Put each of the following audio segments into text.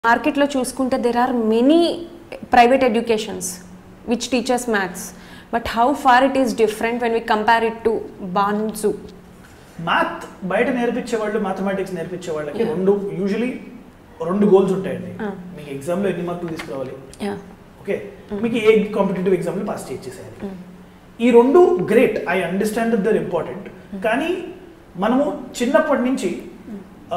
మార్కెట్లో చూసుకుంటే there are many private educations which teachers maths but how far it is different when we compare it to Bhanzu math బయట నేర్పించే వాళ్ళు mathematics నేర్పించే వాళ్ళకి Yeah. రెండు యూజువలీ రెండు గోల్స్ ఉంటాయండి Ah. మీకు ఎగ్జామ్లో ఎన్ని మార్కులు తీసుకురావాలి యా ఓకే మీకు ఏ కాంపిటేటివ్ ఎగ్జామ్లో పాస్ చేసేసేయాలి ఈ రెండు great I understand their important కానీ మనము చిన్నప్పటి నుంచి ఆ,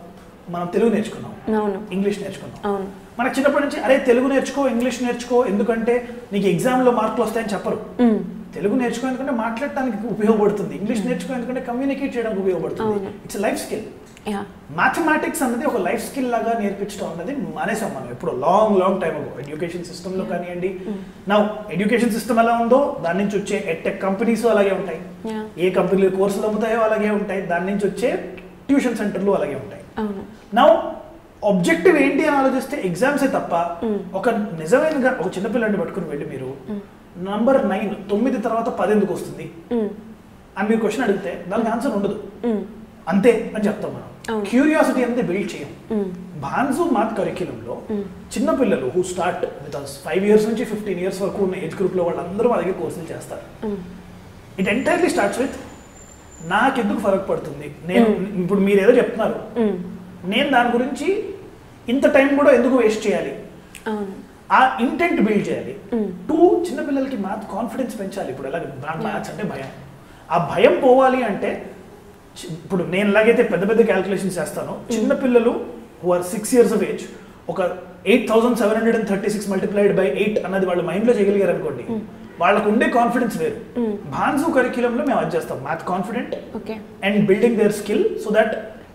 మనం తెలుగు నేర్చుకున్నాం అవును ఇంగ్లీష్ నేర్చుకున్నాం అవును మనకు చిన్నప్పటి నుంచి అరే తెలుగు నేర్చుకో ఇంగ్లీష్ నేర్చుకో ఎందుకంటే నీకు ఎగ్జామ్లో మార్కులు వస్తాయని చెప్పరు Mm. తెలుగు నేర్చుకో ఎందుకంటే మాట్లాడటానికి ఉపయోగపడుతుంది ఇంగ్లీష్ నేర్చుకో ఎందుకంటే కమ్యూనికేట్ చేయడానికి ఉపయోగపడుతుంది అవును. It's life skill yeah mathematics అన్నది ఒక లైఫ్ స్కిల్ లాగా నేర్పించడం అన్నది మానేసాం మనం ఇప్పుడు long long time ago education సిస్టంలో కానివ్వండి నా ఎడ్యుకేషన్ సిస్టమ్ ఎలా ఉందో దాని నుంచి వచ్చే ఎట్టెక్ కంపెనీస్ అలాగే ఉంటాయి యా ఏ కంపెనీలు కోర్సులు అమ్ముతాయో అలాగే ఉంటాయి దాని నుంచి వచ్చే ట్యూషన్ సెంటర్లు అలాగే ఉంటాయి అవును నా ఆబ్జెక్టివ్ ఏంటి అని ఆలోచిస్తే ఎగ్జామ్సే తప్ప Mm. ఒక నిజమైన గా- ఒక చిన్నపిల్లని పట్టుకుని వెళ్ళి మీరు నంబర్ నైన్ తొమ్మిది తర్వాత పది ఎందుకు వస్తుంది Mm. అని మీరు క్వశ్చన్ అడిగితే దానికి ఆన్సర్ ఉండదు Mm. అంతే అని చెప్తాం మనం అవును. క్యూరియాసిటీ అనేది బిల్డ్ చేయం Mm. భాన్సు మాత్ కరిక్యులంలో Mm. చిన్న పిల్లలు who start with five years నుంచి ఫిఫ్టీన్ ఇయర్స్ వరకు ఉన్న ఏజ్ గ్రూప్లో వాళ్ళందరూ మా దగ్గర కోర్సులు చేస్తారు Mm. It entirely starts with నాకెందుకు ఫరక్ పడుతుంది నేను ఇప్పుడు మీరు ఏదో చెప్తున్నారు Mm. నేను దాని గురించి ఇంత టైం కూడా ఎందుకు వేస్ట్ చేయాలి అవును ఆ ఇంటెంట్ బిల్డ్ చేయాలి Mm. టూ చిన్నపిల్లలకి మ్యాథ్ కాన్ఫిడెన్స్ పెంచాలి ఇప్పుడు ఎలా మ్యాథ్స్ అంటే భయం ఆ భయం పోవాలి అంటే చి- ఇప్పుడు నేను ఎలాగైతే పెద్ద పెద్ద క్యాల్కులేషన్స్ చేస్తానో చిన్న పిల్లలు who are six years of age ఒక eight thousand seven hundred and thirty six multiplied by eight అన్నది వాళ్ళ మైండ్లో చేయగలిగారు అనుకోండి వాళ్ళకు ఉండే కాన్ఫిడెన్స్ వేరు Mm. భాన్సు కరిక్యులంలో మేము అది చేస్తాం math confident okay and building there skill so that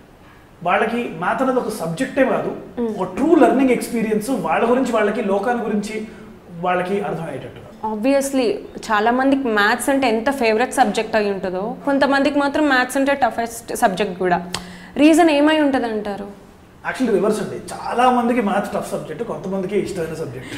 వాళ్ళకి మ్యాథ్ అనేది ఒక సబ్జెక్టే కాదు ఒక ట్రూ లెర్నింగ్ ఎక్స్పీరియన్స్ వాళ్ళ గురించి వాళ్ళకి లోకాల గురించి వాళ్ళకి అర్థమయ్యేటట్టుగా ఆబ్వియస్లీ చాలా మందికి మ్యాథ్స్ అంటే ఎంత ఫేవరెట్ సబ్జెక్ట్ అయి ఉంటుందో కొంతమందికి మాత్రం మ్యాథ్స్ అంటే టఫెస్ట్ సబ్జెక్ట్ కూడా రీజన్ ఏమై ఉంటుంది అంటారు యాక్చువల్లీ రివర్స్ అండి చాలా మందికి మ్యాథ్స్ టఫ్ సబ్జెక్ట్ కొంతమందికి ఇష్టమైన సబ్జెక్ట్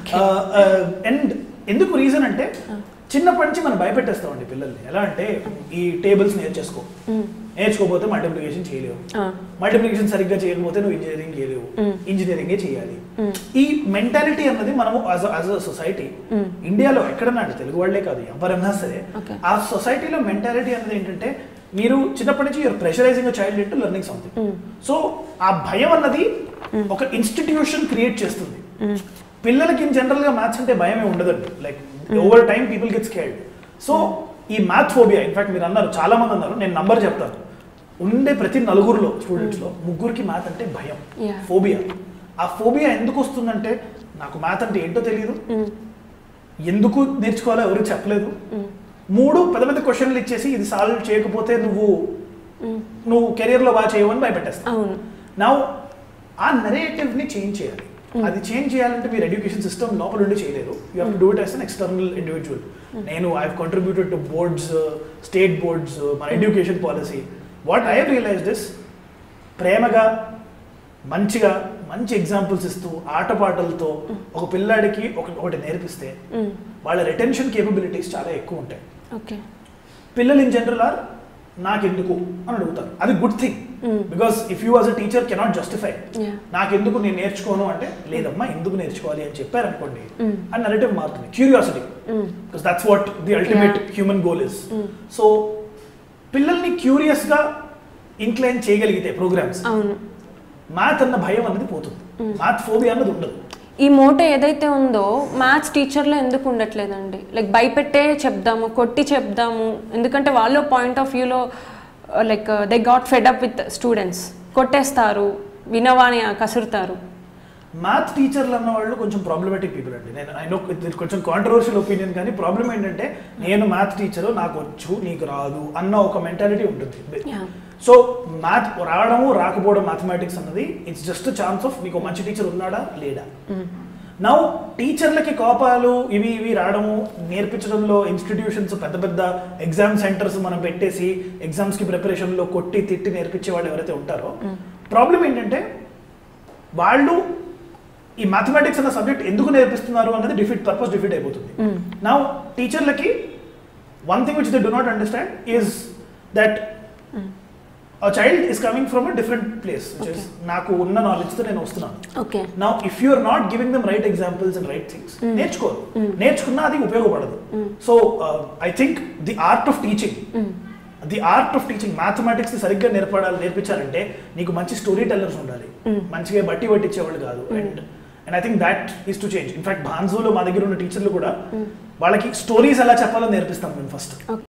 అండ్ ఎందుకు రీజన్ అంటే చిన్నప్పటి నుంచి మనం భయపెట్టేస్తామండి పిల్లల్ని ఎలా అంటే ఈ టేబుల్స్ నేర్చేసుకో నేర్చుకోకపోతే మల్టిప్లికేషన్ చేయలేవు మల్టిప్లికేషన్ సరిగ్గా చేయకపోతే నువ్వు ఇంజనీరింగ్ చేయలేవు Mm. ఇంజనీరింగే చేయాలి Mm. ఈ మెంటాలిటీ అన్నది మనము as as a society Mm. ఇండియాలో ఎక్కడన్నా అండి తెలుగు వాళ్ళే కాదు ఎవరన్నా సరే Okay. ఆ సొసైటీలో మెంటాలిటీ అనేది ఏంటంటే మీరు చిన్నప్పటి నుంచి you're pressurising child into learning something Mm. So ఆ భయం అన్నది ఒక ఇన్స్టిట్యూషన్ క్రియేట్ చేస్తుంది Mm. పిల్లలకి ఇన్ జనరల్ గా మ్యాథ్స్ అంటే భయమే ఉండదండి like over time people get scared so ఈ మ్యాథ్ ఫోబియా ఇన్ఫాక్ట్ మీరు అన్నారు చాలా మంది అన్నారు నేను నంబర్ చెప్తాను ఉండే ప్రతి నలుగురులో స్టూడెంట్స్ లో ముగ్గురికి మ్యాథ్ అంటే భయం Yeah. ఫోబియా ఆ ఫోబియా ఎందుకు వస్తుందంటే నాకు మ్యాథ్ అంటే ఏంటో తెలియదు Mm. ఎందుకు నేర్చుకోవాలో ఎవరు చెప్పలేదు Mm. మూడు పెద్ద పెద్ద క్వశ్చన్లు ఇచ్చేసి ఇది సాల్వ్ చేయకపోతే నువ్వు Mm. నువ్వు కెరియర్లో బాగా చేయవని భయపెట్టేస్తావు అవును నా ఆ నెరేటివ్ని చేంజ్ చేయాలి అది చేంజ్ చేయాలంటే మీరు ఎడ్యుకేషన్ సిస్టమ్ లోపల ఉండి చేయలేరు you have to do it as an external individual నేను I contributed to boards state boards మన education policy what I realise this ప్రేమగా మంచిగా మంచి ఎగ్జాంపుల్స్ ఇస్తూ ఆటపాటలతో ఒక పిల్లాడికి ఒక ఒకటి నేర్పిస్తే Mm. వాళ్ళ రిటెన్షన్ కేపబిలిటీస్ చాలా ఎక్కువ ఉంటాయి ఓకే పిల్లలు ఇన్ జనరల్ ఆర్ నాకెందుకు అని అడుగుతారు అది good thing Mm. Because if you as a teacher cannot justify Yeah. నాకెందుకు నేను నేర్చుకోను అంటే లేదమ్మా ఎందుకు నేర్చుకోవాలి అని చెప్పారనుకోండి Mm. ఆ నరేటివ్ మారుతుంది curiosity Mm. Because that's what the ultimate Yeah. Human goal is Mm. So పిల్లల్ని క్యూరియస్గా ఇంక్లైన్ చేయగలిగితే ప్రోగ్రామ్స్ అవును మ్యాథ్ అన్న భయం అనేది పోతుంది Mm. మ్యాథ్ ఫోబియా అన్నది ఉండదు ఈ మోటో ఏదైతే ఉందో మ్యాథ్స్ టీచర్లో ఎందుకు ఉండట్లేదండి లైక్ భయపెట్టే చెప్దాము కొట్టి చెప్దాము ఎందుకంటే వాళ్ళు పాయింట్ ఆఫ్ వ్యూలో like they got fed up with students కొట్టేస్తారు వినవాని కసురుతారు మ్యాథ్ టీచర్లు అన్న వాళ్ళు కొంచెం ప్రాబ్లమేటిక్ పీపుల్ అండి నేను ఐ నో ఇది కొంచెం కాంట్రవర్షియల్ ఒపీనియన్ కానీ ప్రాబ్లం ఏంటంటే నేను మ్యాథ్ టీచరు నాకు వచ్చు నీకు రాదు అన్న ఒక మెంటాలిటీ ఉంటుంది Yeah. సో మ్యాథ్ రావడము రాకపోవడం మ్యాథమెటిక్స్ అన్నది ఇట్స్ జస్ట్ ఛాన్స్ ఆఫ్ నీకు మంచి టీచర్ ఉన్నాడా లేడా నౌ టీచర్లకి కోపాలు ఇవి ఇవి రావడము నేర్పించడంలో ఇన్స్టిట్యూషన్స్ పెద్ద పెద్ద ఎగ్జామ్ సెంటర్స్ మనం పెట్టేసి ఎగ్జామ్స్కి ప్రిపరేషన్లో కొట్టి తిట్టి నేర్పించే వాళ్ళు ఎవరైతే ఉంటారో ప్రాబ్లం ఏంటంటే వాళ్ళు ఈ మ్యాథమెటిక్స్ అన్న సబ్జెక్ట్ ఎందుకు నేర్పిస్తున్నారు అనేది డిఫీట్ పర్పస్ డిఫీట్ అయిపోతుంది Mm. నా టీచర్లకి one thing which they do not understand is that child is coming from a different place Okay. నాకు ఉన్న నాలెడ్జ్ తో నేను వస్తున్నాను ఓకే నా if you are not giving them right examples and right things Mm. నేర్చుకోరు Mm. నేర్చుకున్నా అది ఉపయోగపడదు Mm. So I think the art of teaching the art of teaching mathematics సరిగ్గా నేర్పడాలి నేర్పించాలంటే నీకు మంచి స్టోరీ టెల్లర్స్ ఉండాలి Mm. మంచిగా బట్టి పట్టించేవాళ్ళు కాదు Mm. And and I think that is to change in fact భాన్జోలో మా దగ్గర ఉన్న టీచర్లు కూడా Mm. వాళ్ళకి స్టోరీస్ ఎలా చెప్పాలో నేర్పిస్తాం మేము ఫస్ట్